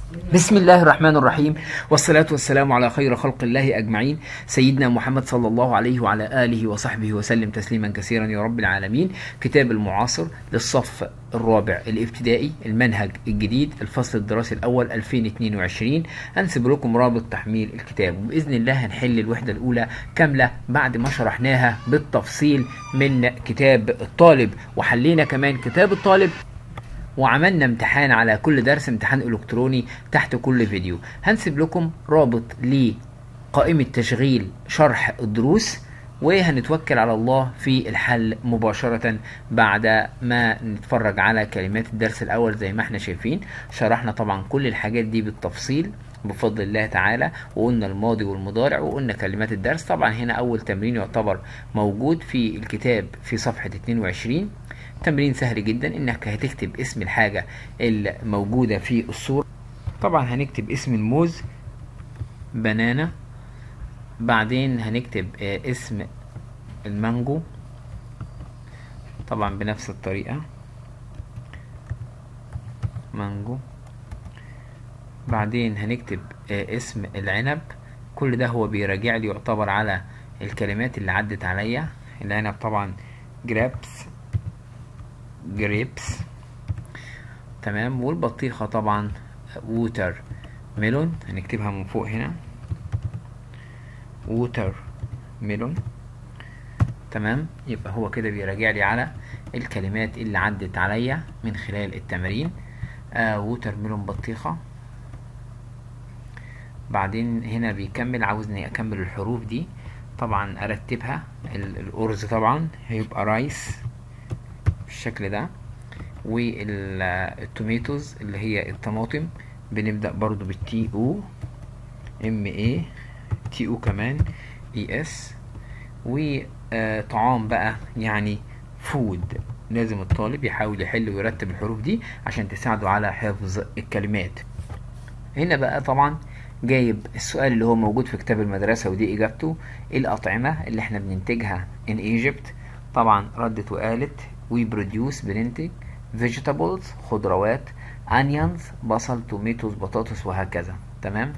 بسم الله الرحمن الرحيم والصلاة والسلام على خير خلق الله أجمعين سيدنا محمد صلى الله عليه وعلى آله وصحبه وسلم تسليما كثيرا يا رب العالمين كتاب المعاصر للصف الرابع الابتدائي المنهج الجديد الفصل الدراسي الأول 2022 هنسيب لكم رابط تحميل الكتاب وبإذن الله هنحل الوحدة الأولى كاملة بعد ما شرحناها بالتفصيل من كتاب الطالب وحلينا كمان كتاب الطالب وعملنا امتحان على كل درس امتحان الكتروني تحت كل فيديو هنسيب لكم رابط لقائمة تشغيل شرح الدروس وهنتوكل على الله في الحل مباشرة بعد ما نتفرج على كلمات الدرس الأول زي ما احنا شايفين شرحنا طبعا كل الحاجات دي بالتفصيل بفضل الله تعالى وقلنا الماضي والمضارع وقلنا كلمات الدرس طبعا هنا أول تمرين يعتبر موجود في الكتاب في صفحة 22 تمرين سهل جدا انك هتكتب اسم الحاجة الموجودة في الصورة طبعا هنكتب اسم الموز بنانا بعدين هنكتب آه، اسم المانجو طبعا بنفس الطريقة مانجو بعدين هنكتب آه، اسم العنب كل ده هو بيراجع لي يعتبر على الكلمات اللي عدت عليا العنب طبعا جرابس جريبس تمام والبطيخة طبعا ووتر ميلون هنكتبها من فوق هنا ووتر ميلون تمام يبقى هو كده بيراجع لي على الكلمات اللي عدت عليا من خلال التمارين آه ووتر ميلون بطيخة بعدين هنا بيكمل عاوزني اكمل الحروف دي طبعا ارتبها ال- الارز طبعا هيبقى رايس بالشكل ده والتوميتوز اللي هي الطماطم بنبدأ برضو بالتي او ام اي تي او كمان اي اس وطعام بقى يعني فود لازم الطالب يحاول يحل ويرتب الحروف دي عشان تساعده على حفظ الكلمات هنا بقى طبعا جايب السؤال اللي هو موجود في كتاب المدرسة ودي إجابته إيه الأطعمة اللي احنا بننتجها in Egypt طبعا ردت وقالت we produce بننتج vegetables خضروات onions بصل توميتوز بطاطس وهكذا تمام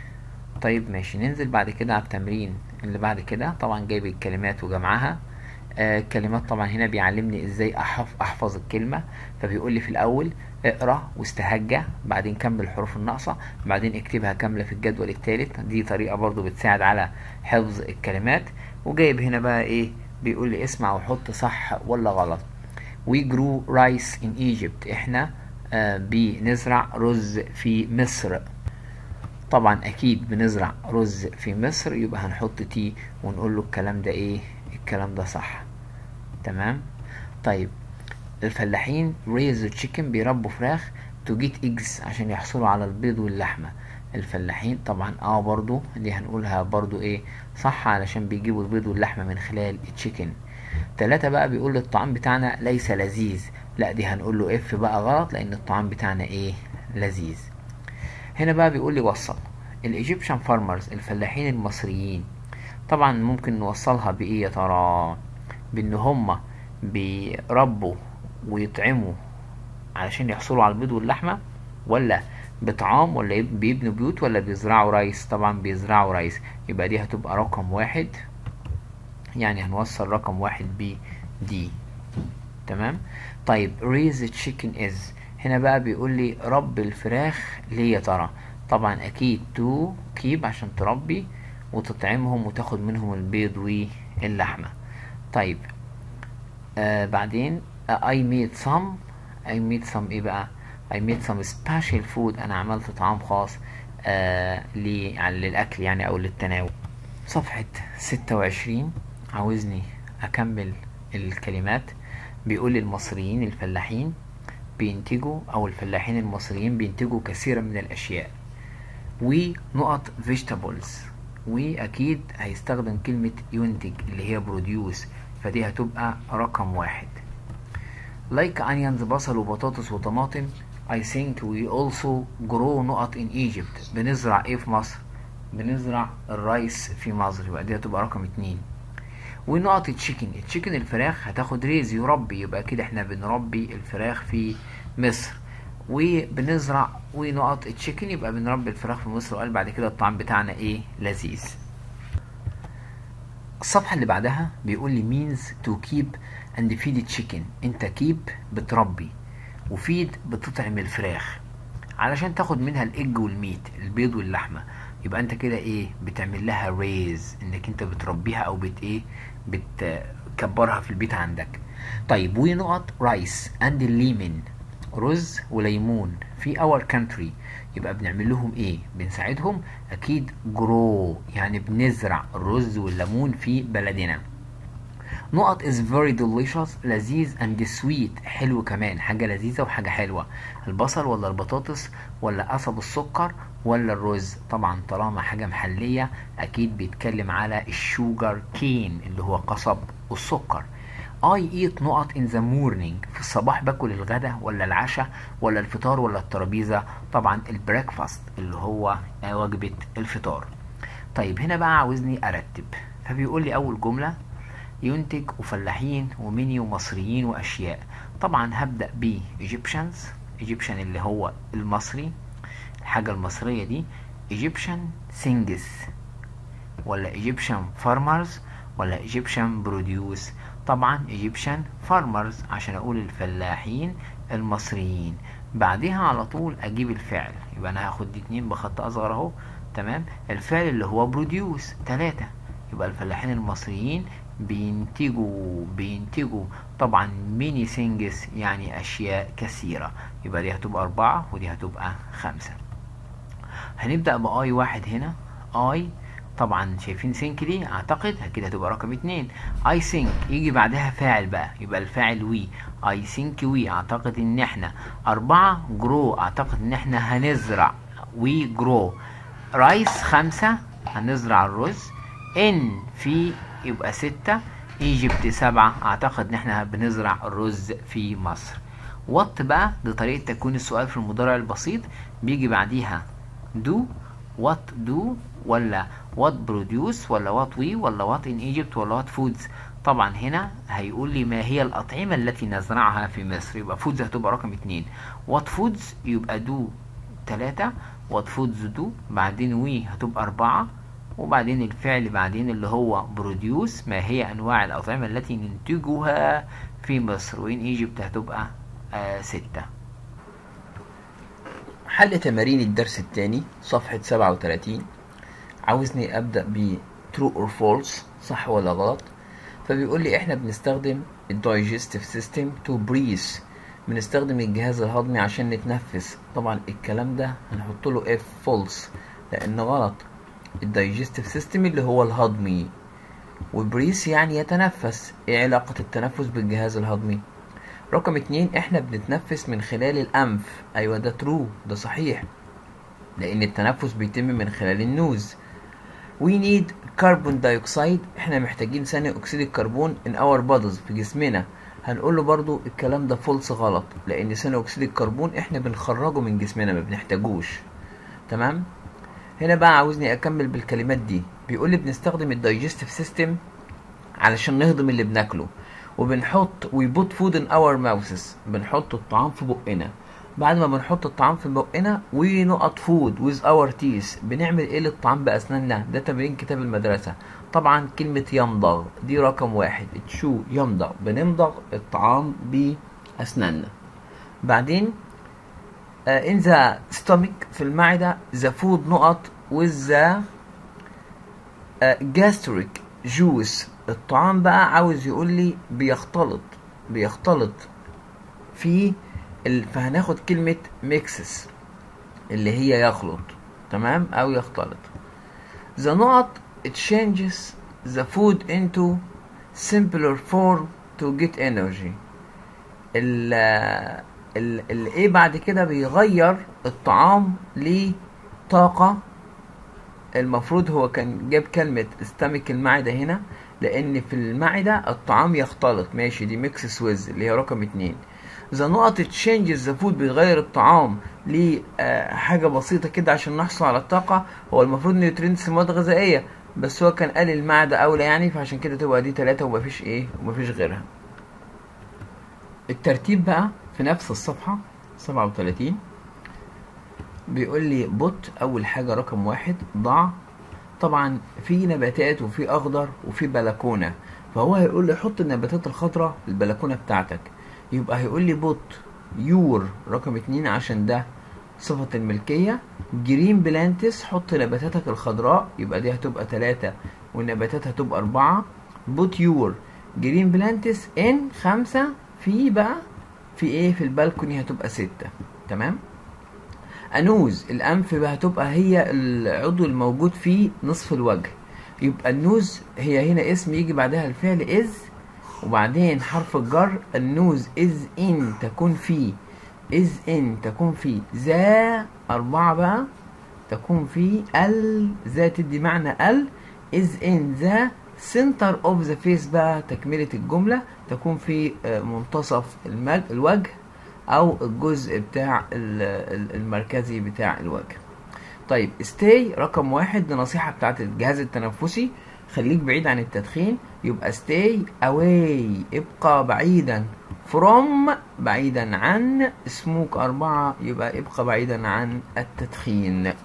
طيب ماشي ننزل بعد كده على التمرين اللي بعد كده طبعا جايب الكلمات وجمعها آه الكلمات طبعا هنا بيعلمني ازاي أحف احفظ الكلمة فبيقول لي في الاول اقرا واستهجى بعدين كمل الحروف الناقصة بعدين اكتبها كاملة في الجدول الثالث دي طريقة برضو بتساعد على حفظ الكلمات وجايب هنا بقى ايه بيقول لي اسمع وحط صح ولا غلط we grew rice in Egypt احنا آه بنزرع رز في مصر طبعا اكيد بنزرع رز في مصر يبقى هنحط تي ونقول له الكلام ده ايه الكلام ده صح تمام طيب الفلاحين raise chicken بيربوا فراخ to get eggs عشان يحصلوا على البيض واللحمة الفلاحين طبعا اه برضو دي هنقولها برضو ايه صح علشان بيجيبوا البيض واللحمة من خلال التشيكن تلاتة بقى بيقول الطعام بتاعنا ليس لذيذ لا دي هنقول له اف بقى غلط لان الطعام بتاعنا ايه لذيذ هنا بقى بيقول لي وصل الايجيبشن فارمرز الفلاحين المصريين طبعا ممكن نوصلها بايه يا ترى بان هما بيربوا ويطعموا علشان يحصلوا على البيض واللحمة ولا بطعام ولا يب- بيبنوا بيوت ولا بيزرعوا رايس طبعا بيزرعوا رايس يبقى دي هتبقى رقم واحد يعني هنوصل رقم واحد ب دي تمام طيب raise chicken is هنا بقى بيقول لي رب الفراخ ليه يا ترى طبعا اكيد to keep عشان تربي وتطعمهم وتاخد منهم البيض واللحمة طيب آه بعدين آه I made some I made some ايه بقى I made some special food انا عملت طعام خاص آه لي- يعني للاكل يعني او للتناول صفحة ستة وعشرين عاوزني اكمل الكلمات بيقول المصريين الفلاحين بينتجوا او الفلاحين المصريين بينتجوا كثيرا من الاشياء ونقط vegetables واكيد هيستخدم كلمة ينتج اللي هي produce فدي هتبقى رقم واحد like onions بصل وبطاطس وطماطم I think we also grow نقط in Egypt بنزرع ايه في مصر بنزرع الرايس في مصر يبقى دي هتبقى رقم اتنين ونقط التشيكن التشيكن الفراخ هتاخد ريز يربي يبقى كده احنا بنربي الفراخ في مصر وبنزرع ونقط تشيكن يبقى بنربي الفراخ في مصر وقال بعد كده الطعام بتاعنا ايه لذيذ الصفحة اللي بعدها بيقول لي means to keep and feed chicken انت keep بتربي وفيد بتطعم الفراخ علشان تاخد منها الاج والميت البيض واللحمة يبقى انت كده ايه بتعمل لها ريز انك انت بتربيها او بت ايه بتكبرها في البيت عندك طيب ونقط رايس اند ليمون رز وليمون في اور كانتري يبقى بنعمل لهم ايه بنساعدهم اكيد جرو يعني بنزرع الرز والليمون في بلدنا نقط is very delicious لذيذ and sweet حلو كمان حاجة لذيذة وحاجة حلوة البصل ولا البطاطس ولا قصب السكر ولا الرز طبعا طالما حاجة محلية أكيد بيتكلم على الشوجر كين اللي هو قصب السكر I eat نقط in the morning في الصباح باكل الغدا ولا العشاء ولا الفطار ولا الترابيزة طبعا البريكفاست اللي هو وجبة الفطار طيب هنا بقى عاوزني أرتب فبيقول لي أول جملة ينتج وفلاحين ومني ومصريين وأشياء طبعا هبدأ ب Egyptians Egyptian اللي هو المصري الحاجة المصرية دي Egyptian things ولا Egyptian farmers ولا Egyptian produce طبعا Egyptian farmers عشان أقول الفلاحين المصريين بعدها على طول أجيب الفعل يبقى أنا هاخد دي اتنين بخط أصغر أهو تمام الفعل اللي هو produce تلاتة يبقى الفلاحين المصريين بينتجوا بينتجوا طبعا ميني سينجز يعني أشياء كثيرة يبقى دي هتبقى أربعة ودي هتبقى خمسة هنبدأ بآي واحد هنا آي طبعا شايفين سينك دي اعتقد كده هتبقى رقم اتنين اي سينك يجي بعدها فاعل بقى يبقى الفاعل وي اي سينك وي اعتقد ان احنا اربعة جرو اعتقد ان احنا هنزرع وي جرو رايس خمسة هنزرع الرز ان في يبقى ستة ايجيبت سبعة اعتقد ان احنا بنزرع الرز في مصر وات بقى دي طريقة تكوين السؤال في المضارع البسيط بيجي بعديها دو وات دو ولا وات بروديوس ولا وات وي ولا وات ان ايجيبت ولا وات فودز طبعا هنا هيقول لي ما هي الأطعمة التي نزرعها في مصر يبقى فودز هتبقى رقم اتنين وات فودز يبقى دو تلاتة وات فودز دو بعدين وي هتبقى أربعة وبعدين الفعل بعدين اللي هو بروديوس ما هي أنواع الأطعمة التي ننتجها في مصر وإن ايجيبت هتبقى آه ستة حل تمارين الدرس الثاني صفحة 37 عاوزني أبدأ ب true or false صح ولا غلط فبيقول لي احنا بنستخدم الدايجستيف سيستم تو بريس بنستخدم الجهاز الهضمي عشان نتنفس طبعا الكلام ده هنحط له اف فولس لان غلط الدايجستيف سيستم اللي هو الهضمي وبريس يعني يتنفس ايه علاقة التنفس بالجهاز الهضمي رقم اتنين احنا بنتنفس من خلال الانف ايوه ده ترو ده صحيح لان التنفس بيتم من خلال النوز we need carbon dioxide احنا محتاجين ثاني اكسيد الكربون in our bodies في جسمنا هنقول له برضو الكلام ده فولس غلط لان ثاني اكسيد الكربون احنا بنخرجه من جسمنا ما بنحتاجوش تمام هنا بقى عاوزني اكمل بالكلمات دي بيقول لي بنستخدم الدايجستيف سيستم علشان نهضم اللي بناكله وبنحط we put food in our mouths بنحط الطعام في بقنا بعد ما بنحط الطعام في بقنا ونقط فود with our teeth بنعمل ايه للطعام باسناننا ده تمرين كتاب المدرسه طبعا كلمه يمضغ دي رقم واحد تشو يمضغ بنمضغ الطعام باسناننا بعدين uh, in the stomach في المعده the food نقط with the uh, gastric juice الطعام بقى عاوز يقول لي بيختلط بيختلط في ال... فهناخد كلمة ميكسس اللي هي يخلط تمام أو يختلط the نقط it changes the food into simpler form to get energy ال ال الايه بعد كده بيغير الطعام لطاقة المفروض هو كان جاب كلمة استمك المعدة هنا لأن في المعدة الطعام يختلط ماشي دي ميكس سويز اللي هي رقم اتنين ذا نقط تشينجز ذا فود بيغير الطعام لحاجة بسيطة كده عشان نحصل على الطاقة هو المفروض نيوترينتس مواد غذائية بس هو كان قال المعدة أولى يعني فعشان كده تبقى دي تلاتة ومفيش إيه ومفيش غيرها الترتيب بقى في نفس الصفحة 37 بيقول لي بوت اول حاجة رقم واحد ضع طبعا في نباتات وفي اخضر وفي بلكونة فهو هيقول لي حط النباتات الخضراء في البلكونة بتاعتك يبقى هيقول لي بوت يور رقم اتنين عشان ده صفة الملكية جرين بلانتس حط نباتاتك الخضراء يبقى دي هتبقى تلاتة والنباتات هتبقى أربعة بوت يور جرين بلانتس ان خمسة في بقى في ايه في البالكوني هتبقى ستة تمام انوز الانف بقى هتبقى هي العضو الموجود في نصف الوجه يبقى النوز هي هنا اسم يجي بعدها الفعل از وبعدين حرف الجر النوز از ان تكون في از ان تكون في ذا أربعة بقى تكون في ال ذا تدي معنى ال از ان ذا سنتر اوف ذا فيس بقى تكملة الجملة تكون في آه، منتصف المج... الوجه او الجزء بتاع ال- ال- المركزي بتاع الوجه طيب stay رقم واحد دي نصيحة بتاعت الجهاز التنفسي خليك بعيد عن التدخين يبقى stay away ابقى بعيدا from بعيدا عن smoke أربعة يبقى ابقى بعيدا عن التدخين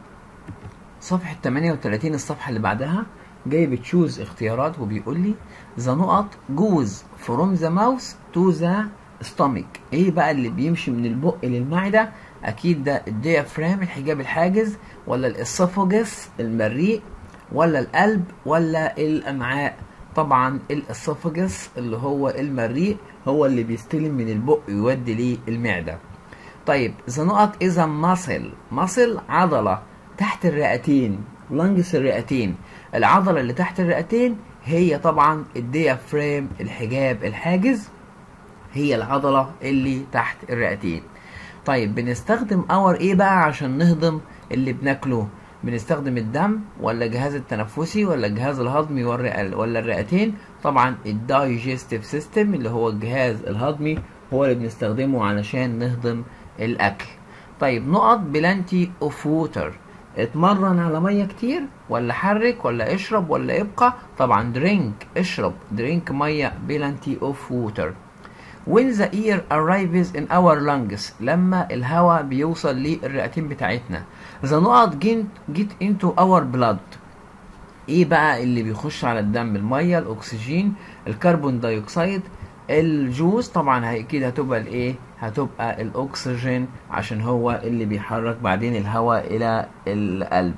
صفحة 38 الصفحة اللي بعدها جاي بتشوز اختيارات وبيقول لي ذا نقط جوز فروم ذا ماوس تو ذا stomach ايه بقى اللي بيمشي من البق للمعدة اكيد ده الديافرام الحجاب الحاجز ولا الاسوفوجس المريء ولا القلب ولا الامعاء طبعا الاسوفوجس اللي هو المريء هو اللي بيستلم من البق يودي للمعدة طيب ذا نقط اذا ماسل ماسل عضلة تحت الرئتين لانجس الرئتين العضلة اللي تحت الرئتين هي طبعا الديافرام الحجاب الحاجز هي العضلة اللي تحت الرئتين طيب بنستخدم اور ايه بقى عشان نهضم اللي بناكله بنستخدم الدم ولا الجهاز التنفسي ولا الجهاز الهضمي والرئة ولا الرئتين طبعا الدايجستيف سيستم اللي هو الجهاز الهضمي هو اللي بنستخدمه علشان نهضم الاكل طيب نقط بلانتي اوف ووتر اتمرن على ميه كتير ولا حرك ولا اشرب ولا ابقى طبعا درينك اشرب درينك ميه بلانتي اوف ووتر when the air arrives in our lungs لما الهواء بيوصل للرئتين بتاعتنا the نقط get, get into our blood ايه بقى اللي بيخش على الدم الميه الاكسجين الكربون دايوكسيد الجوز طبعا هي- اكيد هتبقى الايه هتبقى الاكسجين عشان هو اللي بيحرك بعدين الهواء الى القلب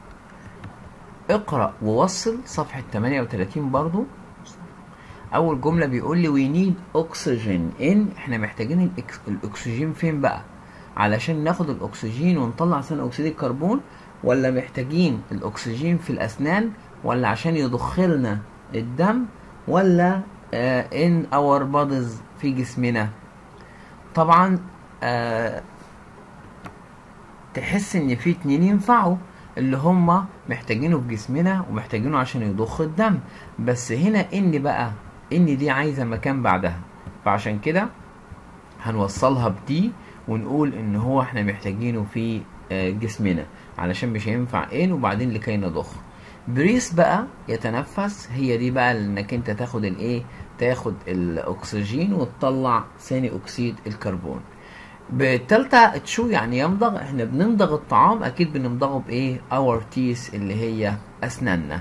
اقرا ووصل صفحه 38 برضو اول جمله بيقول لي وي نيد اوكسجين ان احنا محتاجين الإكس- الاكسجين فين بقى علشان ناخد الاكسجين ونطلع ثاني اكسيد الكربون ولا محتاجين الاكسجين في الاسنان ولا عشان يضخ لنا الدم ولا ان اور بوديز في جسمنا طبعا آه تحس ان في اتنين ينفعوا اللي هما محتاجينه في جسمنا ومحتاجينه عشان يضخ الدم بس هنا ان بقى ان دي عايزه مكان بعدها فعشان كده هنوصلها بدي ونقول ان هو احنا محتاجينه في آه، جسمنا علشان مش هينفع ان وبعدين لكي نضخ بريس بقى يتنفس هي دي بقى انك انت تاخد الايه تاخد الاكسجين وتطلع ثاني اكسيد الكربون بالتالتة تشو يعني يمضغ احنا بنمضغ الطعام اكيد بنمضغه بايه اور تيس اللي هي اسناننا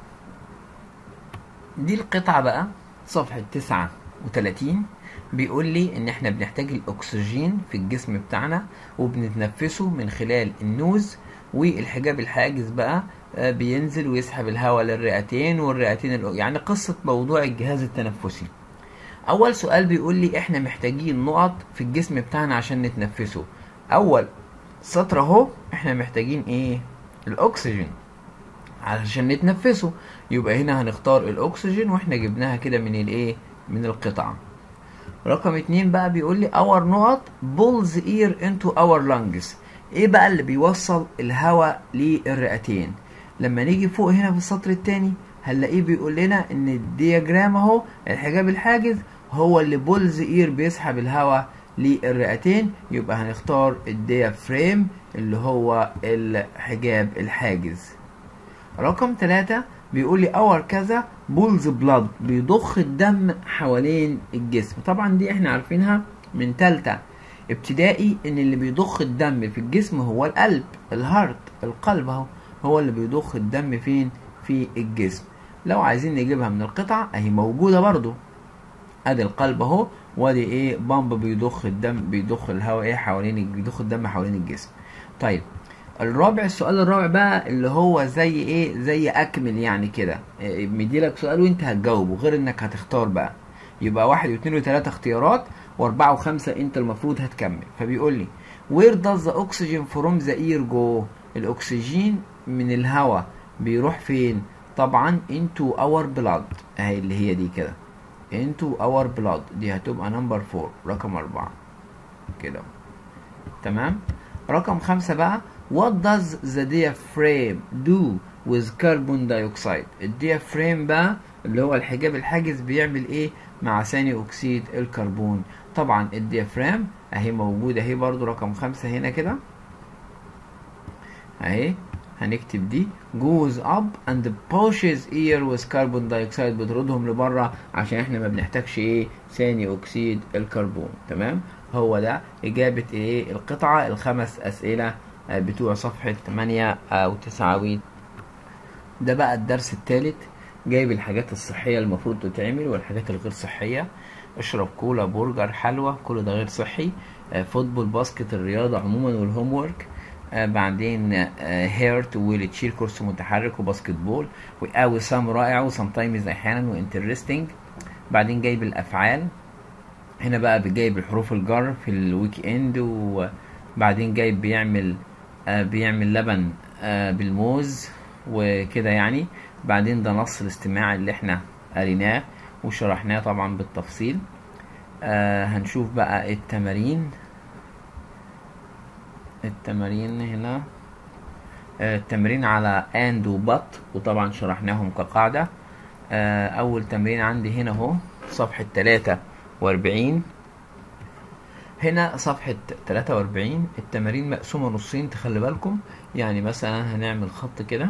دي القطعة بقى صفحة تسعة وتلاتين بيقول لي ان احنا بنحتاج الاكسجين في الجسم بتاعنا وبنتنفسه من خلال النوز والحجاب الحاجز بقى آه، بينزل ويسحب الهواء للرئتين والرئتين الأ- يعني قصة موضوع الجهاز التنفسي اول سؤال بيقول لي احنا محتاجين نقط في الجسم بتاعنا عشان نتنفسه اول سطر اهو احنا محتاجين ايه الاكسجين علشان نتنفسه يبقى هنا هنختار الاكسجين واحنا جبناها كده من الايه من القطعه رقم اتنين بقى بيقول لي اور نقط بولز اير انتو اور لانجز ايه بقى اللي بيوصل الهواء للرئتين لما نيجي فوق هنا في السطر التاني هنلاقيه بيقول لنا ان الدياجرام اهو الحجاب الحاجز هو اللي بولز اير بيسحب الهواء للرئتين يبقى هنختار الديافريم اللي هو الحجاب الحاجز رقم ثلاثة بيقول لي اور كذا بولز بلاد بيضخ الدم حوالين الجسم طبعا دي احنا عارفينها من تالتة ابتدائي ان اللي بيضخ الدم في الجسم هو القلب الهارت القلب اهو هو اللي بيضخ الدم فين في الجسم لو عايزين نجيبها من القطعة اهي موجودة برضو ادي القلب اهو وادي ايه بامب بيضخ الدم بيضخ الهواء ايه حوالين بيضخ الدم حوالين الجسم طيب الرابع السؤال الرابع بقى اللي هو زي ايه زي اكمل يعني كده إيه، مديلك سؤال وانت هتجاوبه غير انك هتختار بقى يبقى واحد واثنين وثلاثة اختيارات واربعة وخمسة انت المفروض هتكمل فبيقول لي where does the oxygen from the air go الاكسجين من الهواء بيروح فين طبعا into our blood اهي اللي هي دي كده into our blood دي هتبقى نمبر 4 رقم أربعة كده تمام رقم خمسة بقى what does the diaphragm do with carbon dioxide الديافريم بقى اللي هو الحجاب الحاجز بيعمل ايه مع ثاني اكسيد الكربون طبعا الديافرام اهي موجودة اهي برضو رقم خمسة هنا كده اهي هنكتب دي goes up and pushes air with carbon dioxide بتردهم لبره عشان احنا ما بنحتاجش ايه ثاني اكسيد الكربون تمام هو ده اجابة ايه القطعة الخمس اسئلة آه، بتوع صفحة 8 او 9 ده بقى الدرس الثالث جايب الحاجات الصحية المفروض تتعمل والحاجات الغير صحية اشرب كولا برجر حلوى كل ده غير صحي آه، فوتبول باسكت الرياضة عموما والهوم ورك آه بعدين آه هيرت ويل تشير كورس متحرك وباسكت بول وسام رائع وسمتايمز احيانا وانترستنج بعدين جايب الافعال هنا بقى جايب الحروف الجر في الويك اند وبعدين جايب بيعمل آه بيعمل لبن آه بالموز وكده يعني بعدين ده نص الاستماع اللي احنا قريناه وشرحناه طبعا بالتفصيل آه هنشوف بقى التمارين التمارين هنا آه، التمرين على and و but وطبعا شرحناهم كقاعدة آه، أول تمرين عندي هنا اهو صفحة تلاتة وأربعين هنا صفحة تلاتة وأربعين التمارين مقسومة نصين تخلي بالكم يعني مثلا هنعمل خط كده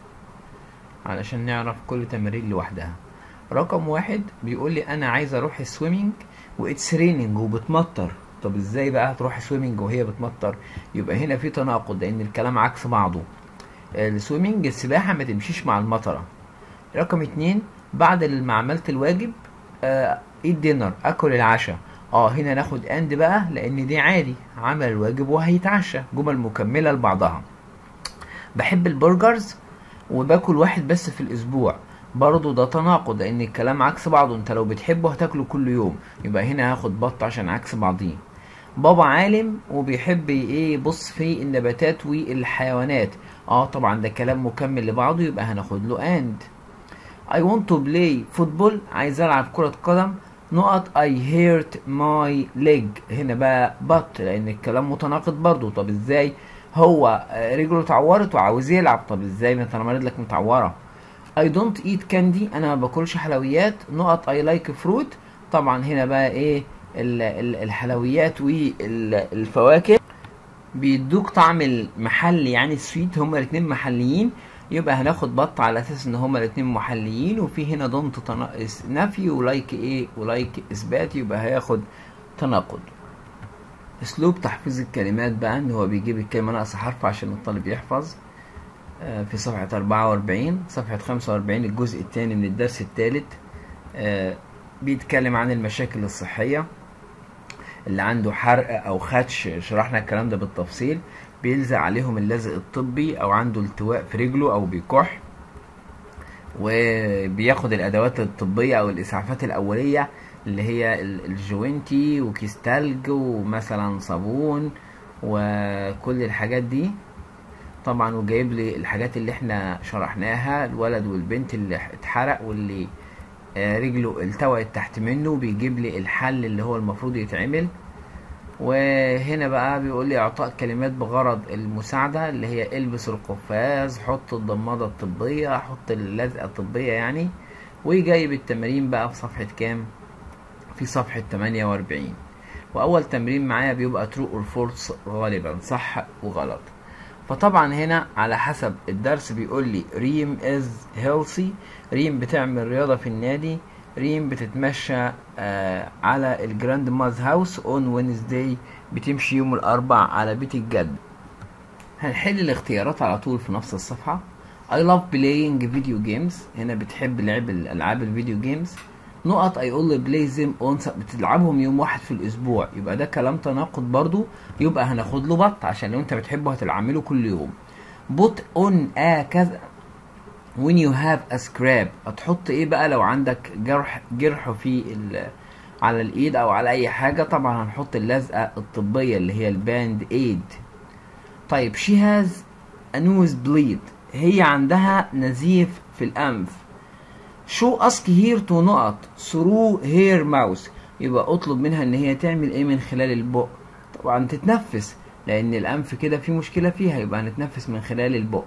علشان نعرف كل تمارين لوحدها رقم واحد بيقول لي أنا عايز أروح السويمنج وإتس ريننج وبتمطر طب ازاي بقى هتروح سويمنج وهي بتمطر يبقى هنا في تناقض لان الكلام عكس بعضه السويمنج السباحة ما تمشيش مع المطرة رقم اتنين بعد ما عملت الواجب آه ايت دينر اكل العشاء اه هنا ناخد اند بقى لان دي عادي عمل الواجب وهيتعشى جمل مكملة لبعضها بحب البرجرز وباكل واحد بس في الاسبوع برضه ده تناقض لان الكلام عكس بعضه انت لو بتحبه هتاكله كل يوم يبقى هنا هاخد بط عشان عكس بعضيه بابا عالم وبيحب ايه يبص في النباتات والحيوانات اه طبعا ده كلام مكمل لبعضه يبقى هناخد له اند I want to play football عايز العب كرة قدم نقط I hurt my leg هنا بقى but لان الكلام متناقض برضه طب ازاي هو آه، رجله اتعورت وعاوز يلعب طب ازاي ما انت انا مريض لك متعوره I don't eat candy انا ما باكلش حلويات نقط I like fruit طبعا هنا بقى ايه ال- ال- الحلويات والفواكه بيدوك طعم المحلي يعني السويت هما الاتنين محليين يبقى هناخد بط على اساس ان هما الاتنين محليين وفي هنا دونت تنا- نفي ولايك ايه ولايك اثبات يبقى هياخد تناقض اسلوب تحفيظ الكلمات بقى ان هو بيجيب الكلمه ناقص حرف عشان الطالب يحفظ آه، في صفحة 44 صفحة 45 الجزء الثاني من الدرس الثالث بيتكلم عن المشاكل الصحية اللي عنده حرق أو خدش شرحنا الكلام ده بالتفصيل بيلزق عليهم اللزق الطبي أو عنده التواء في رجله أو بيكح وبياخد الأدوات الطبية أو الإسعافات الأولية اللي هي ال- الجوينتي وكيس تلج ومثلا صابون وكل الحاجات دي طبعا وجايب لي الحاجات اللي احنا شرحناها الولد والبنت اللي اتحرق واللي آه، رجله التوت تحت منه بيجيب لي الحل اللي هو المفروض يتعمل وهنا بقى بيقول لي اعطاء كلمات بغرض المساعدة اللي هي البس القفاز حط الضمادة الطبية حط اللزقة الطبية يعني وجايب التمارين بقى في صفحة كام في صفحة 48 واول تمرين معايا بيبقى true or false غالبا صح وغلط فطبعا هنا على حسب الدرس بيقول لي ريم از هيلثي ريم بتعمل رياضة في النادي ريم بتتمشى آه على الجراند ماز هاوس اون وينزداي بتمشي يوم الاربع على بيت الجد هنحل الاختيارات على طول في نفس الصفحة I love playing video games هنا بتحب لعب الألعاب الفيديو جيمز نقط I only play them on بتلعبهم يوم واحد في الأسبوع يبقى ده كلام تناقض برضو يبقى هناخد له بط عشان لو أنت بتحبه هتلعمله كل يوم put on a كذا when you have a scrap هتحط ايه بقى لو عندك جرح جرح في ال على الايد او على اي حاجة طبعا هنحط اللزقة الطبية اللي هي الباند ايد طيب she has a nose bleed هي عندها نزيف في الأنف show ask here to نقط through her mouth يبقى اطلب منها ان هي تعمل ايه من خلال البق طبعا تتنفس لان الانف كده في مشكلة فيها يبقى هنتنفس من خلال البق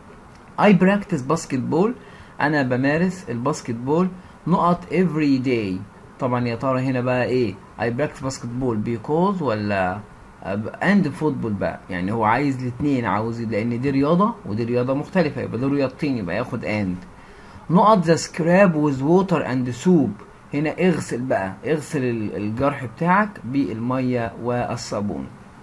I practice basketball انا بمارس الباسكت بول نقط every day طبعا يا ترى هنا بقى ايه I practice basketball because ولا اند فوتبول بقى يعني هو عايز الاثنين عاوز لان دي رياضه ودي رياضه مختلفه يبقى دول رياضتين يبقى ياخد اند نقط ذا سكراب وذ ووتر اند سوب هنا اغسل بقى اغسل الجرح بتاعك بالميه والصابون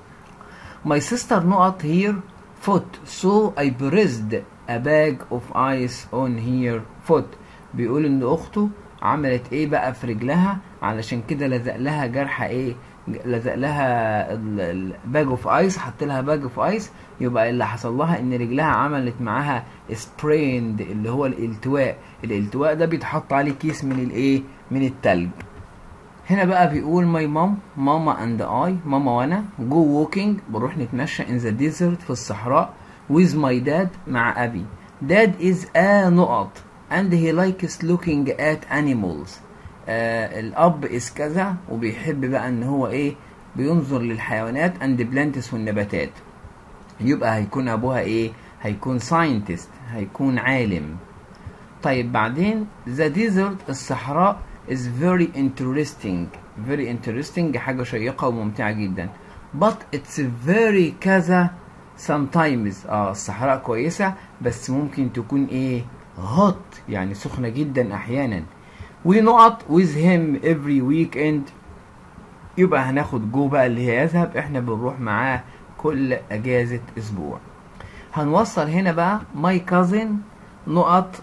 My sister نقط here foot so I pressed a bag of ice on her foot بيقول ان اخته عملت ايه بقى في رجلها علشان كده لزق لها جرح ايه لزق لها الباج اوف ايس حط لها باج اوف ايس يبقى اللي حصل لها ان رجلها عملت معاها سبريند اللي هو الالتواء الالتواء ده بيتحط عليه كيس من الايه من التلج هنا بقى بيقول ماي مام ماما اند اي ماما وانا جو ووكينج بنروح نتمشى ان ذا ديزرت في الصحراء with my dad مع ابي dad is a نقط and he likes looking at animals آه الاب از كذا وبيحب بقى ان هو ايه بينظر للحيوانات اند بلانتس والنباتات يبقى هيكون ابوها ايه هيكون ساينتست هيكون عالم طيب بعدين ذا ديزرت الصحراء is very interesting very interesting حاجة شيقة وممتعة جدا but it's very كذا sometimes اه الصحراء كويسة بس ممكن تكون ايه hot يعني سخنة جدا احيانا ونقط with him every weekend يبقى هناخد جو بقى اللي هي يذهب احنا بنروح معاه كل اجازة اسبوع هنوصل هنا بقى my cousin نقط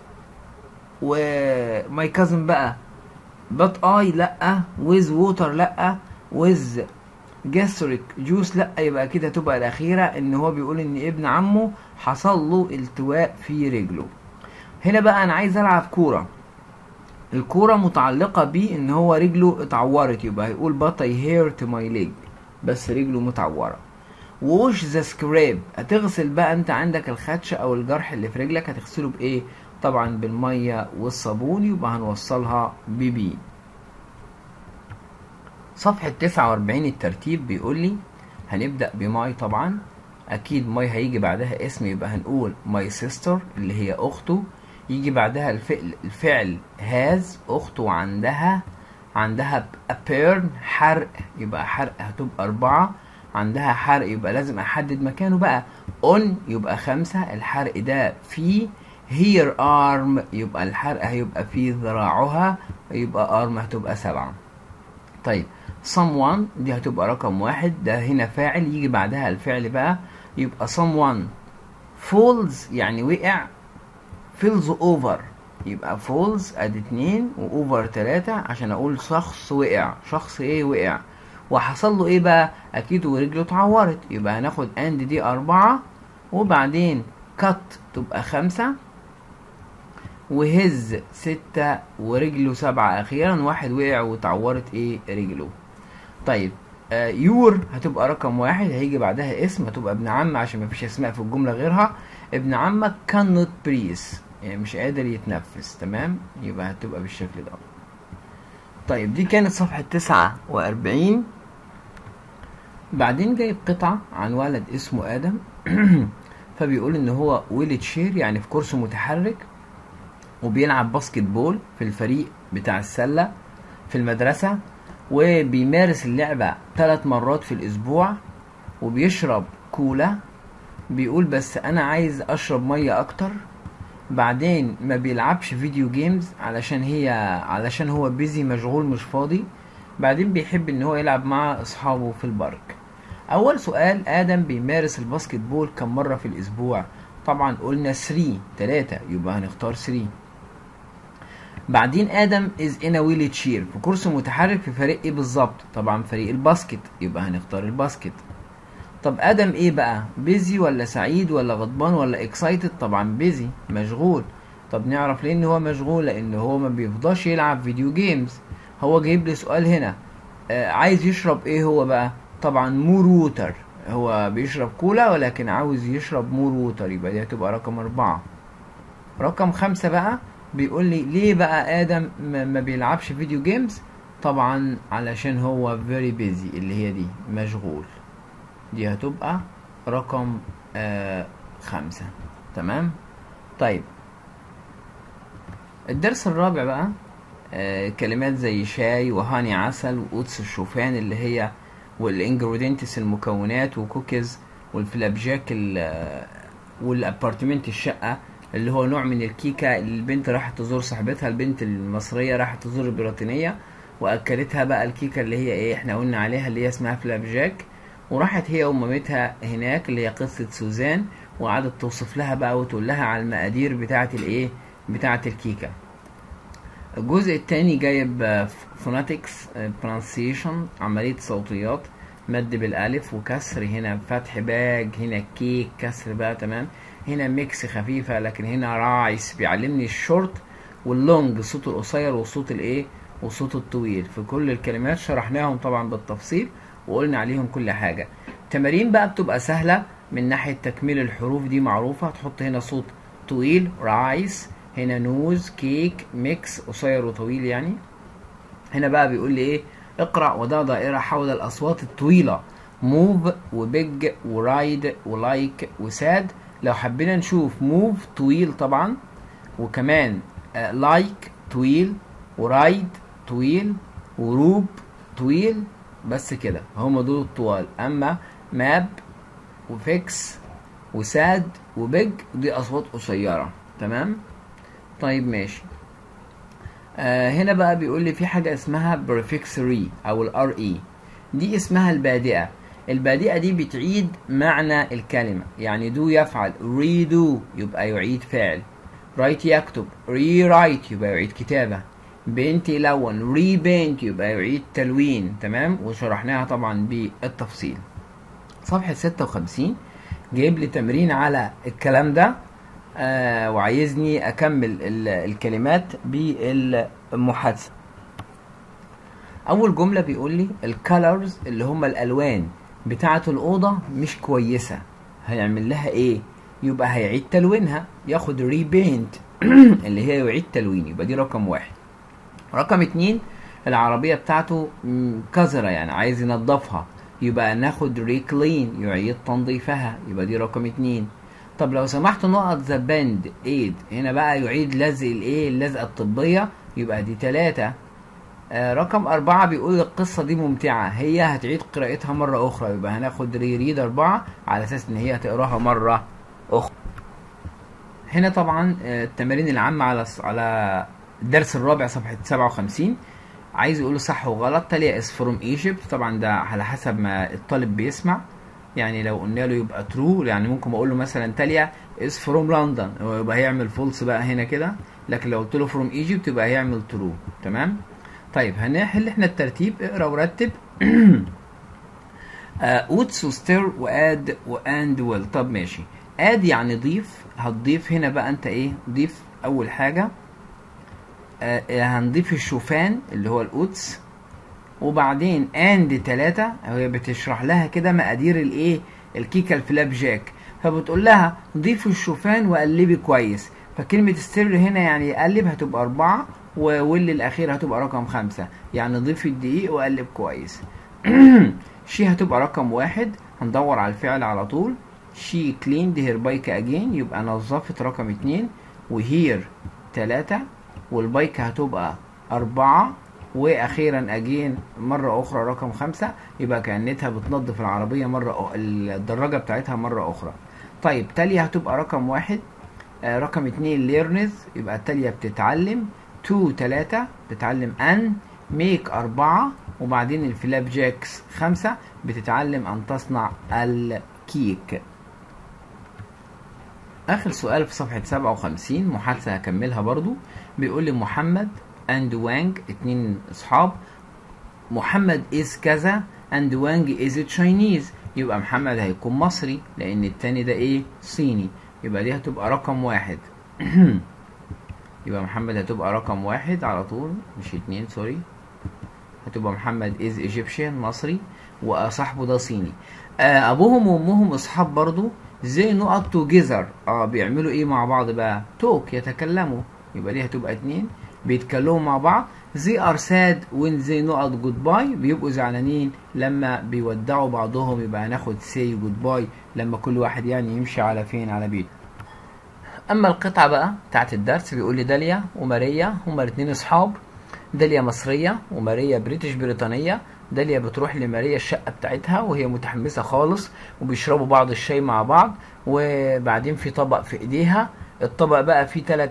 و my cousin بقى but I لأ with water لأ with gastric juice لأ يبقى كده تبقى الأخيرة إن هو بيقول إن ابن عمه حصل له التواء في رجله هنا بقى أنا عايز ألعب كورة الكورة متعلقة بيه ان هو رجله اتعورت يبقى هيقول but I hurt my leg بس رجله متعورة ووش ذا سكراب هتغسل بقى انت عندك الخدش او الجرح اللي في رجلك هتغسله بايه طبعا بالمية والصابون يبقى هنوصلها ببي صفحة تسعة واربعين الترتيب بيقول لي هنبدأ بماي طبعا اكيد ماي هيجي بعدها اسم يبقى هنقول ماي سيستر اللي هي اخته يجي بعدها الفعل الفعل هاز اخته عندها عندها بيرن حرق يبقى حرق هتبقى أربعة عندها حرق يبقى لازم أحدد مكانه بقى اون يبقى خمسة الحرق ده في هير ارم يبقى الحرق هيبقى في ذراعها يبقى ارم هتبقى سبعة طيب someone دي هتبقى رقم واحد ده هنا فاعل يجي بعدها الفعل بقى يبقى someone falls يعني وقع فيلز اوفر يبقى فولز ادي اتنين واوفر تلاتة عشان اقول شخص وقع شخص ايه وقع وحصل له ايه بقى اكيد ورجله اتعورت يبقى هناخد اند دي اربعة وبعدين كات تبقى خمسة وهز ستة ورجله سبعة اخيرا واحد وقع واتعورت ايه رجله طيب آه يور هتبقى رقم واحد هيجي بعدها اسم هتبقى ابن عم عشان مفيش اسماء في الجملة غيرها ابن عمك cannot breathe يعني مش قادر يتنفس تمام يبقى هتبقى بالشكل ده طيب دي كانت صفحة تسعة وأربعين بعدين جايب قطعة عن ولد اسمه آدم فبيقول إن هو ويل تشير يعني في كرسي متحرك وبيلعب باسكت بول في الفريق بتاع السلة في المدرسة وبيمارس اللعبة ثلاث مرات في الأسبوع وبيشرب كولا بيقول بس أنا عايز أشرب مية أكتر بعدين ما بيلعبش فيديو جيمز علشان هي علشان هو بيزي مشغول مش فاضي بعدين بيحب ان هو يلعب مع اصحابه في البارك اول سؤال ادم بيمارس الباسكت بول كم مره في الاسبوع طبعا قلنا 3 3 يبقى هنختار 3 بعدين ادم از ان ويل تشير في كرسي متحرك في فريق ايه بالظبط طبعا فريق الباسكت يبقى هنختار الباسكت طب ادم ايه بقى بيزي ولا سعيد ولا غضبان ولا اكسايتد طبعا بيزي مشغول طب نعرف ليه ان هو مشغول لان هو ما بيفضاش يلعب فيديو جيمز هو جايب لي سؤال هنا آه عايز يشرب ايه هو بقى طبعا مور ووتر هو بيشرب كولا ولكن عاوز يشرب مور ووتر يبقى دي هتبقى رقم أربعة رقم خمسة بقى بيقول لي ليه بقى آدم ما ما بيلعبش فيديو جيمز طبعا علشان هو very busy اللي هي دي مشغول دي هتبقى رقم آه خمسة تمام طيب الدرس الرابع بقى آه كلمات زي شاي وهاني عسل وقدس الشوفان اللي هي والانجرودينتس المكونات وكوكيز والفلابجاك ال- والابارتمنت الشقه اللي هو نوع من الكيكه اللي البنت راحت تزور صاحبتها البنت المصريه راحت تزور البريطانيه واكلتها بقى الكيكه اللي هي ايه احنا قلنا عليها اللي هي اسمها فلابجاك وراحت هي ومامتها هناك اللي هي قصه سوزان وقعدت توصف لها بقى وتقول لها على المقادير بتاعه الايه بتاعه الكيكه الجزء الثاني جايب فوناتكس برانسيشن عملية صوتيات مد بالالف وكسر هنا فتح باج هنا كيك كسر بقى تمام هنا ميكس خفيفة لكن هنا رايس بيعلمني الشورت واللونج الصوت القصير والصوت الايه والصوت الطويل في كل الكلمات شرحناهم طبعا بالتفصيل وقلنا عليهم كل حاجة تمارين بقى بتبقى سهلة من ناحية تكميل الحروف دي معروفة تحط هنا صوت طويل رايس هنا نوز كيك ميكس قصير وطويل يعني هنا بقى بيقول لي ايه اقرا وضع دائره حول الاصوات الطويله موف وبيج ورايد ولايك وساد لو حبينا نشوف موف طويل طبعا وكمان لايك طويل ورايد طويل وروب طويل بس كده هم دول الطوال اما ماب وفيكس وساد وبيج دي اصوات قصيره تمام طيب ماشي آه هنا بقى بيقول لي في حاجة اسمها prefix re أو ال re دي اسمها البادئة البادئة دي بتعيد معنى الكلمة يعني do يفعل redo يبقى يعيد فعل write يكتب rewrite يبقى يعيد كتابة بنت يلون repaint يبقى يعيد تلوين تمام وشرحناها طبعا بالتفصيل صفحة 56 جايب لي تمرين على الكلام ده آه وعايزني اكمل ال- الكلمات بالمحادثه اول جمله بيقول لي الكالرز اللي هم الالوان بتاعه الاوضه مش كويسه هيعمل لها ايه يبقى هيعيد تلوينها ياخد ريبينت اللي هي يعيد تلوين يبقى دي رقم واحد رقم اتنين العربية بتاعته م- كزرة يعني عايز ينضفها يبقى ناخد ريكلين يعيد تنظيفها يبقى دي رقم اتنين طب لو سمحت نقط ذا بند ايد هنا بقى يعيد لزق الايه اللزقة الطبية يبقى دي تلاتة آه رقم أربعة بيقول القصة دي ممتعة هي هتعيد قراءتها مرة أخرى يبقى هناخد ري ريد أربعة على أساس إن هي هتقراها مرة أخرى هنا طبعا آه، التمارين العامة على على الدرس الرابع صفحة 57 عايز يقول صح وغلط تالية is from Egypt طبعا ده على حسب ما الطالب بيسمع يعني لو قلنا له يبقى true يعني ممكن اقول له مثلا تالية is from London هو يبقى هيعمل false بقى هنا كده لكن لو قلت له from Egypt يبقى هيعمل true تمام طيب هنحل احنا الترتيب اقرا ورتب اوتس وستير واد واند ويل طب ماشي اد يعني ضيف هتضيف هنا بقى انت ايه ضيف اول حاجه آه آه، هنضيف الشوفان اللي هو القدس وبعدين اند تلاتة هي بتشرح لها كده مقادير الايه الكيكه الفلاب جاك فبتقول لها ضيفي الشوفان وقلبي كويس فكلمة السر هنا يعني قلب هتبقى أربعة و- واللي الأخير هتبقى رقم خمسة يعني ضيف الدقيق وقلب كويس شي هتبقى رقم واحد هندور على الفعل على طول شي كليند هير بايك اجين يبقى نظفت رقم اتنين وهير تلاتة والبايك هتبقى أربعة وأخيرا أجين مرة أخرى رقم خمسة يبقى كأنتها بتنظف العربية مرة أ... الدراجة بتاعتها مرة أخرى طيب تالية هتبقى رقم واحد آه رقم اتنين ليرنز يبقى التالية بتتعلم تو تلاتة بتتعلم ان ميك أربعة وبعدين الفلاب جاكس خمسة بتتعلم أن تصنع الكيك آخر سؤال في صفحة سبعة وخمسين محادثة هكملها برضو بيقول لي محمد اند وانج اتنين اصحاب محمد از كذا اند وانج از تشاينيز يبقى محمد هيكون مصري لان التاني ده ايه صيني يبقى دي هتبقى رقم واحد يبقى محمد هتبقى رقم واحد على طول مش اتنين سوري هتبقى محمد از ايجيبشن مصري وصاحبه ده صيني آه ابوهم وامهم اصحاب برضو زي نقط توجذر اه بيعملوا ايه مع بعض بقى توك يتكلموا يبقى دي هتبقى اتنين بيتكلموا مع بعض زي ار ساد وين زي نقط جود باي بيبقوا زعلانين لما بيودعوا بعضهم يبقى هناخد سي جود باي لما كل واحد يعني يمشي على فين على بيته اما القطعه بقى بتاعت الدرس بيقول لي داليا وماريا هما الاثنين اصحاب داليا مصريه وماريا بريتش بريطانيه داليا بتروح لماريا الشقه بتاعتها وهي متحمسه خالص وبيشربوا بعض الشاي مع بعض وبعدين في طبق في ايديها الطبق بقى فيه تلات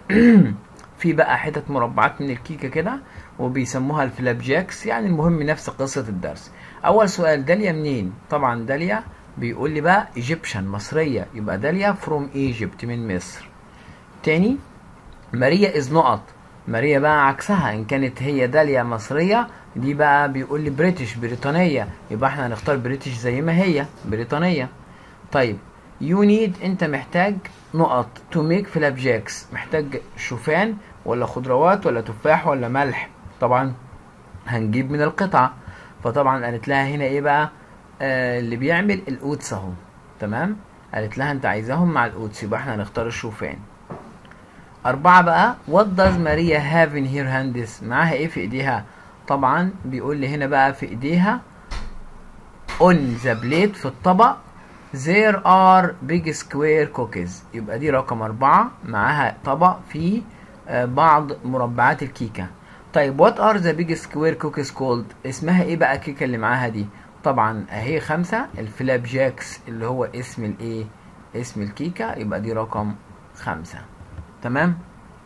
في بقى حتت مربعات من الكيكه كده وبيسموها الفلاب جاكس يعني المهم نفس قصه الدرس اول سؤال داليا منين طبعا داليا بيقول لي بقى ايجيبشن مصريه يبقى داليا فروم ايجيبت من مصر تاني ماريا از نقط ماريا بقى عكسها ان كانت هي داليا مصريه دي بقى بيقول لي بريتش بريطانيه يبقى احنا هنختار بريتش زي ما هي بريطانيه طيب يو نيد انت محتاج نقط تو ميك فلاب جاكس محتاج شوفان ولا خضروات ولا تفاح ولا ملح طبعا هنجيب من القطعه فطبعا قالت لها هنا ايه بقى آه اللي بيعمل القوتس اهو تمام قالت لها انت عايزاهم مع القوتس يبقى احنا هنختار الشوفان أربعة بقى what does Maria have in her hands معاها ايه في ايديها طبعا بيقول لي هنا بقى في ايديها on the plate في الطبق there are big square cookies يبقى دي رقم أربعة معاها طبق فيه آه بعض مربعات الكيكة طيب what are the big square cookies called اسمها ايه بقى الكيكة اللي معاها دي طبعا اهي خمسة الفلاب جاكس اللي هو اسم الايه اسم الكيكة يبقى دي رقم خمسة تمام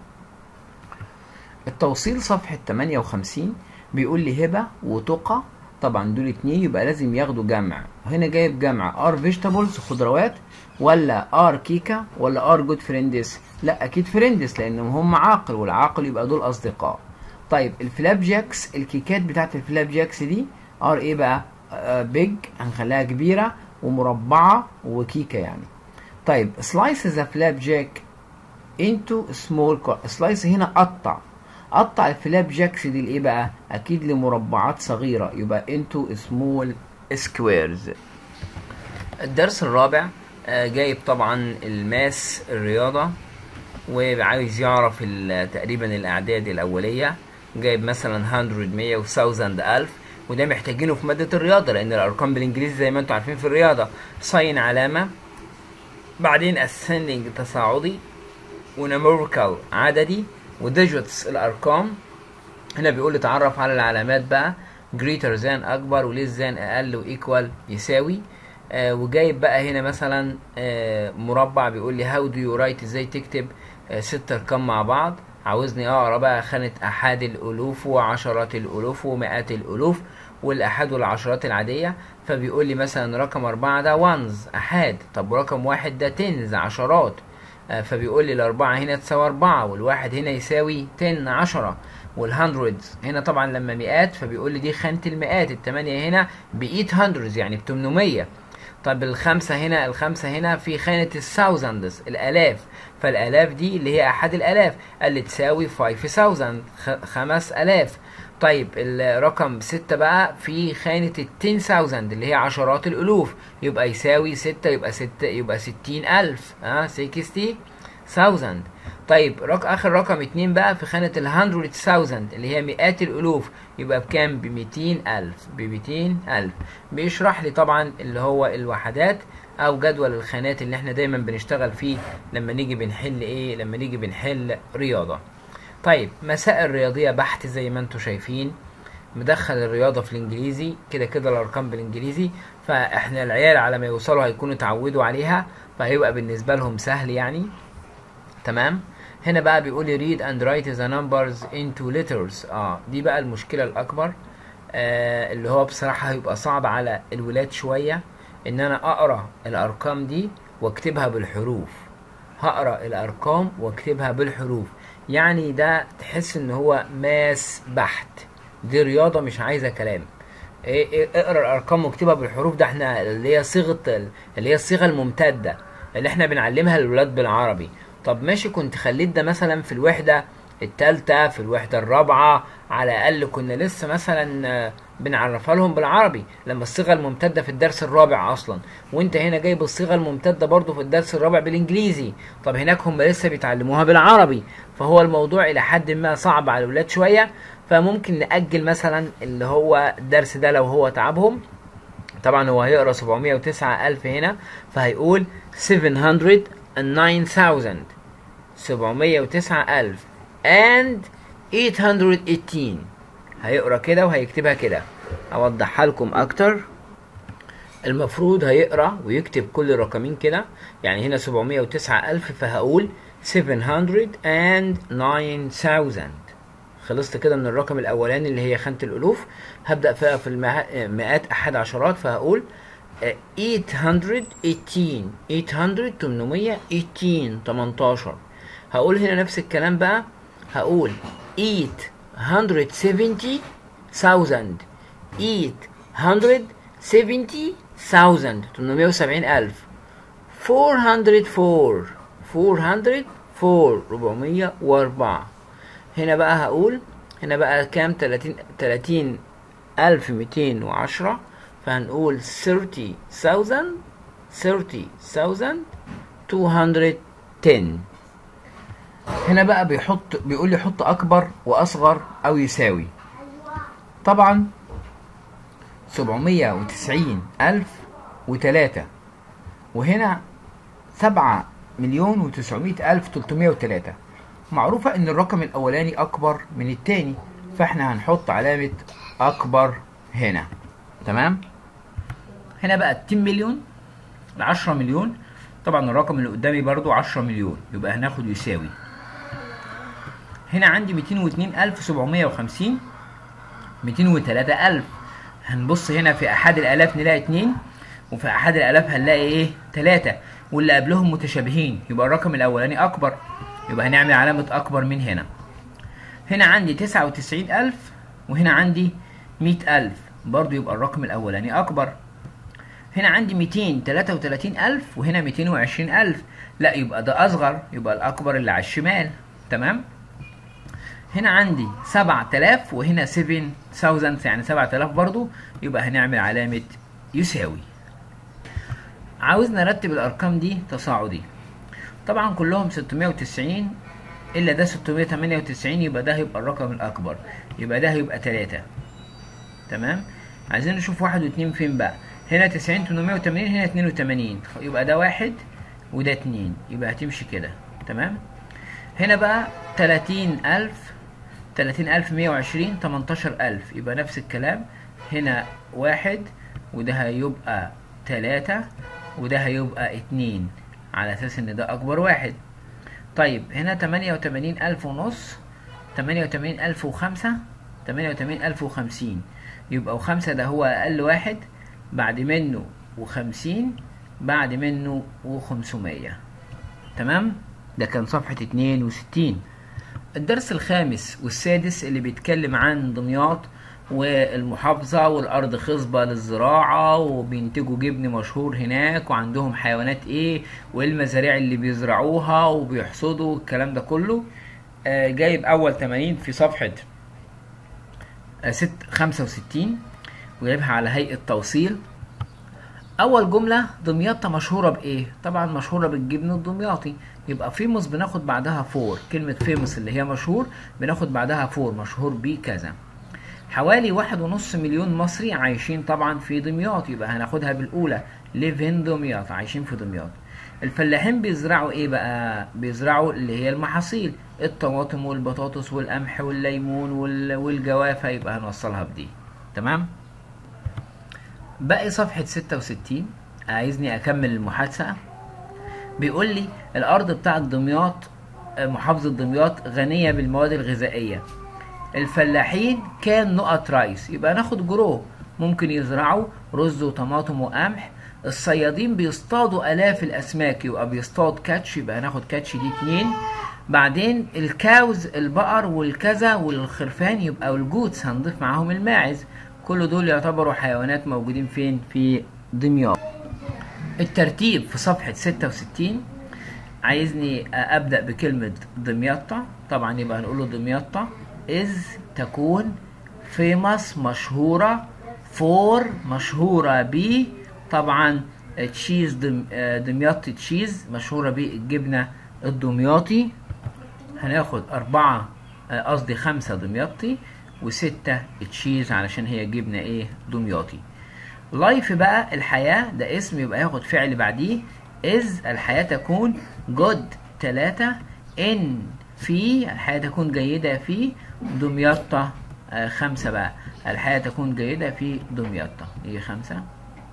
التوصيل صفحة 58 بيقول لي هبة وتقى طبعا دول اتنين يبقى لازم ياخدوا جمع هنا جايب جمع ار فيجيتابلز خضروات ولا ار كيكة ولا ار جود فريندز لا اكيد فريندز لانهم هم عاقل والعاقل يبقى دول اصدقاء طيب الفلاب جاكس الكيكات بتاعت الفلاب جاكس دي ار ايه بقى آه بيج هنخليها كبيرة ومربعة وكيكة يعني طيب سلايس ذا فلاب جاك انتو سمول سلايس هنا قطع قطع الفلاب جاكس دي لايه بقى اكيد لمربعات صغيره يبقى انتو سمول سكويرز الدرس الرابع آه جايب طبعا الماس الرياضه وعايز يعرف تقريبا الاعداد الاوليه جايب مثلا 100 100 و 1000 1000 وده محتاجينه في ماده الرياضه لان الارقام بالانجليزي زي ما انتم عارفين في الرياضه ساين علامه بعدين ascending تصاعدي ونمريكال عددي وديجيتس الارقام هنا بيقول لي تعرف على العلامات بقى greater than اكبر وليس than اقل وايكوال يساوي آه وجايب بقى هنا مثلا آه مربع بيقول لي how do you write ازاي تكتب آه ست ارقام مع بعض عاوزني اقرا بقى خانة احاد الالوف وعشرات الالوف ومئات الالوف والاحاد والعشرات العادية فبيقول لي مثلا رقم اربعة ده وانز احاد طب ورقم واحد ده تنز عشرات فبيقول لي الأربعة هنا تساوي أربعة والواحد هنا يساوي تن عشرة والهندردز هنا طبعا لما مئات فبيقول لي دي خانة المئات التمانية هنا بإيت هندردز يعني بتمنمية طب الخمسة هنا الخمسة هنا في خانة الثاوزندز الآلاف فالآلاف دي اللي هي أحد الآلاف قال لي تساوي فايف ثاوزند خمس آلاف طيب الرقم ستة بقى في خانة التين ثاوزند اللي هي عشرات الألوف يبقى يساوي ستة يبقى ستة يبقى ستين ألف اه سيكستي ثاوزند طيب رق آخر رقم اتنين بقى في خانة الهندرد ثاوزند اللي هي مئات الألوف يبقى بكام بميتين ألف بميتين ألف بيشرح لي طبعا اللي هو الوحدات أو جدول الخانات اللي احنا دايما بنشتغل فيه لما نيجي بنحل ايه لما نيجي بنحل رياضة طيب مسائل رياضية بحت زي ما انتم شايفين مدخل الرياضة في الانجليزي كده كده الارقام بالانجليزي فاحنا العيال على ما يوصلوا هيكونوا اتعودوا عليها فهيبقى بالنسبة لهم سهل يعني تمام هنا بقى بيقول لي read and write the numbers into letters اه دي بقى المشكله الاكبر آه اللي هو بصراحه هيبقى صعب على الولاد شويه ان انا اقرا الارقام دي واكتبها بالحروف هقرا الارقام واكتبها بالحروف يعني ده تحس ان هو ماس بحت دي رياضه مش عايزه كلام إيه إيه اقرا الارقام واكتبها بالحروف ده احنا اللي هي صيغه اللي هي الصيغه الممتده اللي احنا بنعلمها للولاد بالعربي طب ماشي كنت خليت ده مثلا في الوحده التالتة في الوحدة الرابعة على الأقل كنا لسه مثلا آه، بنعرفها لهم بالعربي لما الصيغة الممتدة في الدرس الرابع أصلا وأنت هنا جايب الصيغة الممتدة برضو في الدرس الرابع بالإنجليزي طب هناك هم لسه بيتعلموها بالعربي فهو الموضوع إلى حد ما صعب على الولاد شوية فممكن نأجل مثلا اللي هو الدرس ده لو هو تعبهم طبعا هو هيقرا 709 ألف هنا فهيقول 709,000 709 ألف and 818 هيقرا كده وهيكتبها كده اوضحها لكم اكتر المفروض هيقرا ويكتب كل الرقمين كده يعني هنا 709 ألف فهقول 709,000 خلصت كده من الرقم الاولاني اللي هي خانة الالوف هبدأ فيها في المها- مئات احد عشرات فهقول آه، 818 800 818 18 هقول هنا نفس الكلام بقى هقول 870,000 870,000 870 ألف 404 404 404 هنا بقى هقول هنا بقى كام 30 30 ألف ميتين وعشرة فهنقول 30,000 30,000 210 هنا بقى بيحط بيقول لي حط أكبر وأصغر أو يساوي طبعا 790 ألف وتلاتة وهنا سبعة مليون وتسعمائة ألف تلتمية وتلاتة معروفة إن الرقم الأولاني أكبر من التاني فإحنا هنحط علامة أكبر هنا تمام هنا بقى 2 مليون ل 10 مليون طبعا الرقم اللي قدامي برضو 10 مليون يبقى هناخد يساوي هنا عندي 202750 203000 هنبص هنا في احد الالاف نلاقي اتنين وفي احد الالاف هنلاقي ايه تلاتة واللي قبلهم متشابهين يبقى الرقم الاولاني اكبر يبقى هنعمل علامة اكبر من هنا هنا عندي تسعة وتسعين الف وهنا عندي مئة الف برضو يبقى الرقم الاولاني اكبر هنا عندي 233 ألف وهنا 220 ألف لا يبقى ده أصغر يبقى الأكبر اللي على الشمال تمام هنا عندي 7000 وهنا 7000 يعني 7000 برضو يبقى هنعمل علامة يساوي عاوز نرتب الأرقام دي تصاعدي طبعا كلهم 690 إلا ده 698 يبقى ده هيبقى الرقم الأكبر يبقى ده هيبقى 3 تمام عايزين نشوف واحد واتنين فين بقى هنا 90 880 هنا 82 يبقى ده واحد وده اتنين يبقى هتمشي كده تمام هنا بقى 30000 30120 18000 يبقى نفس الكلام هنا واحد وده هيبقى تلاتة وده هيبقى اتنين على اساس ان ده اكبر واحد طيب هنا 88000 ونص 88000 وخمسة 88000 وخمسين يبقى وخمسة ده هو اقل واحد بعد منه وخمسين بعد منه وخمسمية تمام ده كان صفحة اتنين وستين الدرس الخامس والسادس اللي بيتكلم عن دمياط والمحافظة والأرض خصبة للزراعة وبينتجوا جبن مشهور هناك وعندهم حيوانات ايه والمزارع اللي بيزرعوها وبيحصدوا الكلام ده كله آه جايب أول تمانين في صفحة آه ست خمسة وستين وجايبها على هيئة توصيل أول جملة دمياط مشهورة بإيه؟ طبعا مشهورة بالجبن الدمياطي يبقى فيموس بناخد بعدها فور كلمة فيموس اللي هي مشهور بناخد بعدها فور مشهور بيه كذا حوالي واحد ونص مليون مصري عايشين طبعا في دمياط يبقى هناخدها بالأولى live in دمياط عايشين في دمياط الفلاحين بيزرعوا ايه بقى بيزرعوا اللي هي المحاصيل الطماطم والبطاطس والقمح والليمون وال- والجوافة يبقى هنوصلها بدي تمام باقي صفحة ستة وستين عايزني أكمل المحادثة بيقول لي الأرض بتاعت دمياط محافظة دمياط غنية بالمواد الغذائية الفلاحين كان نقط رايس يبقى ناخد جرو ممكن يزرعوا رز وطماطم وقمح الصيادين بيصطادوا آلاف الأسماك يبقى بيصطاد كاتش يبقى هناخد كاتش دي اتنين بعدين الكاوز البقر والكذا والخرفان يبقى الجوتس هنضيف معاهم الماعز كل دول يعتبروا حيوانات موجودين فين في دمياط الترتيب في صفحة 66 عايزني أبدأ بكلمة دمياطة طبعا يبقى هنقوله دمياطة is تكون famous مشهورة for مشهورة ب طبعا تشيز دم دمياطي تشيز مشهورة بالجبنة الدمياطي هناخد أربعة قصدي خمسة دمياطي وستة تشيز علشان هي جبنة ايه دمياطي لايف بقى الحياة ده اسم يبقى ياخد فعل بعديه is الحياة تكون good تلاتة in في الحياة تكون جيدة في دمياطة آه خمسة بقى الحياة تكون جيدة في دمياطة دي خمسة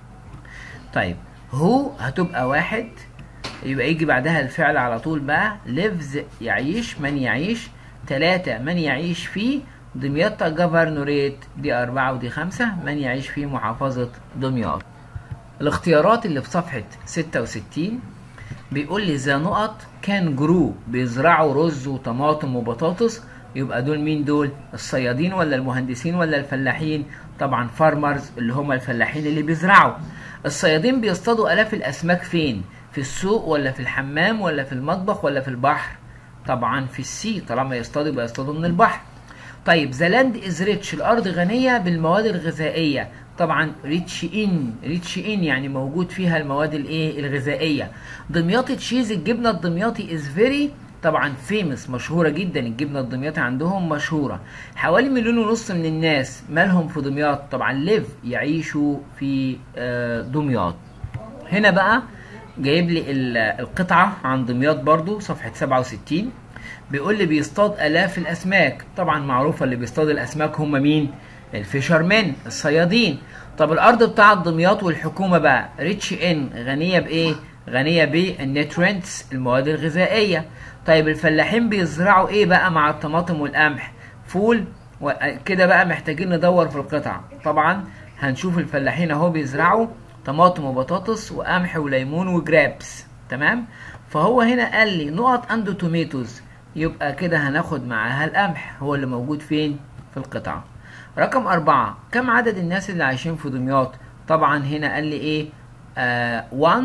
طيب هو هتبقى واحد يبقى يجي بعدها الفعل على طول بقى lives يعيش من يعيش تلاتة من يعيش في دمياط جفرنوريت دي أربعة ودي خمسة من يعيش في محافظة دمياط الاختيارات اللي في صفحة ستة وستين بيقول لي ذا نقط كان جرو بيزرعوا رز وطماطم وبطاطس يبقى دول مين دول الصيادين ولا المهندسين ولا الفلاحين طبعا فارمرز اللي هم الفلاحين اللي بيزرعوا الصيادين بيصطادوا الاف الاسماك فين في السوق ولا في الحمام ولا في المطبخ ولا في البحر طبعا في السي طالما يصطادوا يبقى يصطادوا من البحر طيب ذا لاند از ريتش الارض غنيه بالمواد الغذائيه طبعا ريتش ان ريتش ان يعني موجود فيها المواد الايه الغذائيه دمياطي تشيز الجبنه الدمياطي از فيري طبعا فيمس مشهوره جدا الجبنه الدمياطي عندهم مشهوره حوالي مليون ونص من الناس مالهم في دمياط طبعا ليف يعيشوا في دمياط هنا بقى جايب لي القطعه عن دمياط برضو صفحه 67 بيقول لي بيصطاد الاف الاسماك طبعا معروفه اللي بيصطاد الاسماك هم مين الفيشرمان الصيادين طب الارض بتاعه دمياط والحكومه بقى ريتش ان غنيه بايه غنيه بالنيوترينتس المواد الغذائيه طيب الفلاحين بيزرعوا ايه بقى مع الطماطم والقمح فول كده بقى محتاجين ندور في القطعه طبعا هنشوف الفلاحين اهو بيزرعوا طماطم وبطاطس وقمح وليمون وجرابس تمام فهو هنا قال لي نقط عنده توميتوز يبقى كده هناخد معاها القمح هو اللي موجود فين في القطعة رقم أربعة كم عدد الناس اللي عايشين في دمياط طبعا هنا قال لي ايه آه one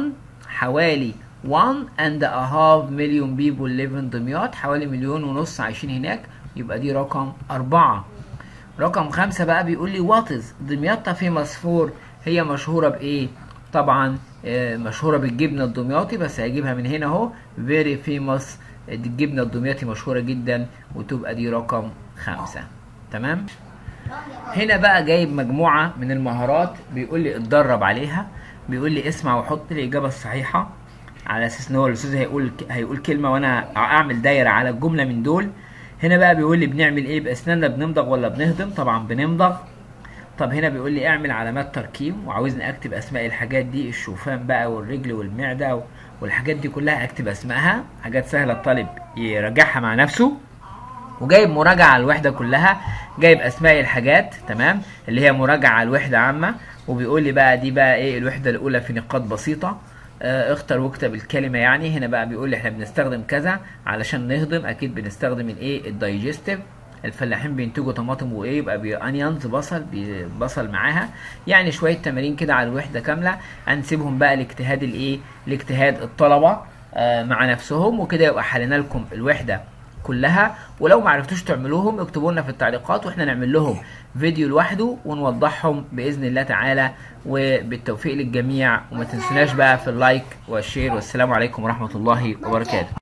حوالي one and a half million people live in دمياط حوالي مليون ونص عايشين هناك يبقى دي رقم أربعة رقم خمسة بقى بيقول لي واتز دمياط في مصفور هي مشهورة بإيه طبعا آه مشهورة بالجبنة الدمياطي بس هجيبها من هنا اهو very famous الجبنة الدمياطي مشهورة جدا وتبقى دي رقم خمسة تمام هنا بقى جايب مجموعة من المهارات بيقول لي اتدرب عليها بيقول لي اسمع وحط الإجابة الصحيحة على أساس إن هو الأستاذ هيقول هيقول كلمة وأنا أعمل دايرة على الجملة من دول هنا بقى بيقول لي بنعمل إيه بأسناننا بنمضغ ولا بنهضم طبعا بنمضغ طب هنا بيقول لي اعمل علامات تركيب وعاوزني اكتب اسماء الحاجات دي الشوفان بقى والرجل والمعده والحاجات دي كلها اكتب اسمائها حاجات سهله الطالب يراجعها مع نفسه وجايب مراجعه على الوحده كلها جايب اسماء الحاجات تمام اللي هي مراجعه على الوحده عامه وبيقول لي بقى دي بقى ايه الوحده الاولى في نقاط بسيطه اه اختر واكتب الكلمه يعني هنا بقى بيقول لي احنا بنستخدم كذا علشان نهضم اكيد بنستخدم الايه الدايجستيف الفلاحين بينتجوا طماطم وايه يبقى بانيونز بصل بصل معاها يعني شويه تمارين كده على الوحده كامله هنسيبهم بقى لاجتهاد الايه لاجتهاد الطلبه آه مع نفسهم وكده يبقى حلينا لكم الوحده كلها ولو ما عرفتوش تعملوهم اكتبوا لنا في التعليقات واحنا نعمل لهم فيديو لوحده ونوضحهم باذن الله تعالى وبالتوفيق للجميع وما تنسوناش بقى في اللايك والشير والسلام عليكم ورحمه الله وبركاته